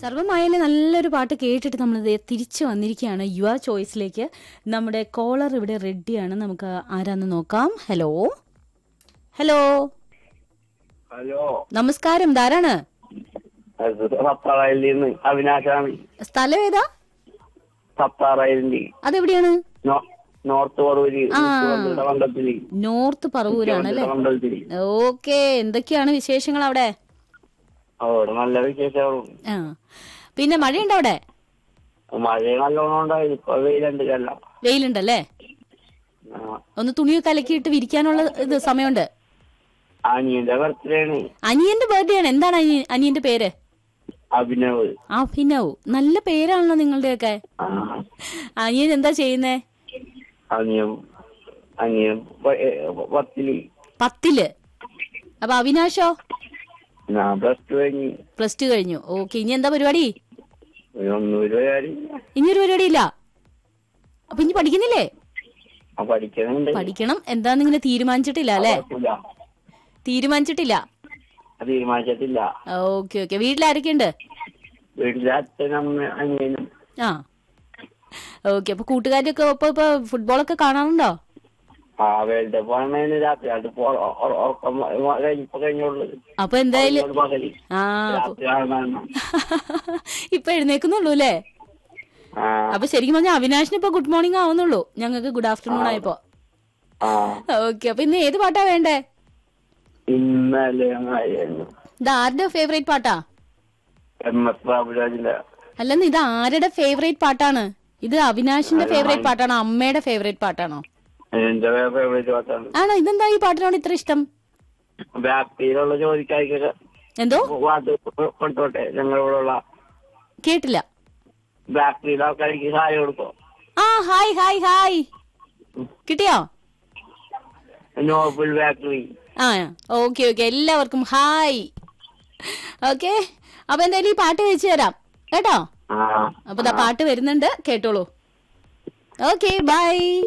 സർവമായാലും നല്ലൊരു പാട്ട് കേട്ടിട്ട് നമ്മൾ തിരിച്ചു വന്നിരിക്കുകയാണ് യുവ ചോയ്സിലേക്ക് നമ്മുടെ കോളർ ഇവിടെ റെഡിയാണ് നമുക്ക് ആരാന്ന് നോക്കാം ഹലോ ഹലോ ഹലോ നമസ്കാരം ധാരാണ് അത് സത്താറായിൽ നിന്ന് അവിനാശാണ് സ്ഥലം ഏതാ സത്താറായിലിന്റെ അതെവിടെയാണ് നോർത്ത് പറവൂര് ആ. മുത്തുവന്തുടെ മണ്ഡലത്തില് നോർത്ത് പറവൂരാണ് അല്ലേ മുത്തുവന്തുടെ മണ്ഡലത്തില് ഓക്കെ എന്തൊക്കെയാണ് വിശേഷങ്ങൾ അവിടെ അവിടെ നല്ല വിശേഷമാണ് ആ പിന്നെ മഴയുണ്ടോ അവിടെ മഴ നല്ലോണം ഉണ്ടായി ഇപ്പൊ വെയിലുണ്ട് എല്ലാം വെയിലുണ്ടല്ലേ ആ. ഒന്ന് തുണിയൊക്കെ അലക്കിയിട്ട് വിരിക്കാനുള്ള ഇത് സമയമുണ്ട് അനിയന്റെ ബർത്ത്ഡേ ആണ് അനിയന്റെ ബർത്ത്ഡേ ആണ് എന്താണ് അനിയൻ അനിയന്റെ പേര് അഭിനവ് അഭിനവ് നല്ല പേരാണല്ലോ നിങ്ങളുടെയൊക്കെ ആ. അനിയൻ എന്താ ചെയ്യുന്നേ അനിയൻ അനിയൻ പ- ഏ, പത്തില് പത്തില് അപ്പൊ അവിനാശോ ഞാൻ പ്ലസ് ടു കഴിഞ്ഞ് പ്ലസ് ടു കഴിഞ്ഞു ഓക്കെ ഇനി എന്താ പരിപാടി ഒരു ഒന്നൂര് വരാടി ഇനി ഒരു പരിപാടി ഇല്ല അപ്പൊ ഇനി പഠിക്കുന്നില്ലേ പഠിക്കുന്നുണ്ട് പഠിക്കണം എന്താന്ന് ഇങ്ങനെ തീരുമാനിച്ചിട്ടില്ല അല്ലെ കുഴപ്പമില്ല. തീരുമാനിച്ചിട്ടില്ല അത് തീരുമാനിച്ചിട്ടില്ല ഓക്കെ ഓക്കെ വീട്ടിലാരൊക്കെ ഉണ്ട് വീട്ടിലെ അച്ഛനും അമ്മ അനിയനും ആ ഓക്കെ അപ്പൊ കൂട്ടുകാരൊക്കെ ഒപ്പം ഇപ്പൊ ഫുട്ബോളൊക്കെ കാണാറുണ്ടോ ആ വേൾഡ് കപ്പ് ആണെന്ന് രാത്രി അത് ഇപ്പൊ ഉറ- ഉറ- ഉറക്കം വ- കഴിഞ്ഞിപ്പോ കഴിഞ്ഞുള്ളൂ അപ്പൊ എന്തായാലും അതുകൊണ്ട് പകല് ആ അപ്പൊ- രാത്രി കാണണം ഇപ്പൊ എഴുന്നേക്കുന്നുള്ളൂ അല്ലേ ആ അപ്പൊ ശരിക്കും പറഞ്ഞാൽ അവിനാശിന് ഇപ്പൊ ഗുഡ് മോർണിംഗ് ആവുന്നുള്ളൂ ഞങ്ങൾക്ക് ഗുഡ് ആഫ്റ്റർനൂൺ ആയപ്പോ ആ ഓക്കെ അപ്പൊ ഇന്ന് ഏത് പാട്ടാ വേണ്ടേ ഇന്നലെ ആയിരുന്നു ഇത് ആരുടെ ഫേവറേറ്റ് പാട്ടാ എം എസ് ബാബുരാജിന്റെ അല്ലെന്ന് ഇത് ആരുടെ ഫേവറേറ്റ് പാട്ടാണ് ഇത് അവിനാശിന്റെ ഫേവറേറ്റ് പാട്ടാണോ അമ്മയുടെ ഫേവറേറ്റ് പാട്ടാണോ എന്റെ ഫേവറേറ്റ് പാട്ടാണ് ആണോ ഇതെന്താ ഈ പാട്ടിനോട് ഇത്ര ഇഷ്ടം വ്യാപ്തിയിലുള്ള ജോലിക്കാർക്കൊക്കെ എന്തോ പാട്ട് കൊടുത്തോട്ടെ ഞങ്ങളിവിടെയുള്ള കേട്ടില്ല വ്യാപ്തിയിലെ ആൾക്കാർക്ക് സഹായം കൊടുക്കും ആ ഹായ് ഹായ് ഹായ് കിട്ടിയോ നോബിൾ ഫാക്ടറി ആ ഓക്കെ ഓക്കെ എല്ലാവർക്കും ഹായ് ഓക്കെ അപ്പൊ എന്തായാലും ഈ പാട്ട് വെച്ച് തരാം കേട്ടോ ആ അപ്പൊ ദാ പാട്ട് വരുന്നുണ്ട് കേട്ടോളൂ ഓക്കെ ബൈ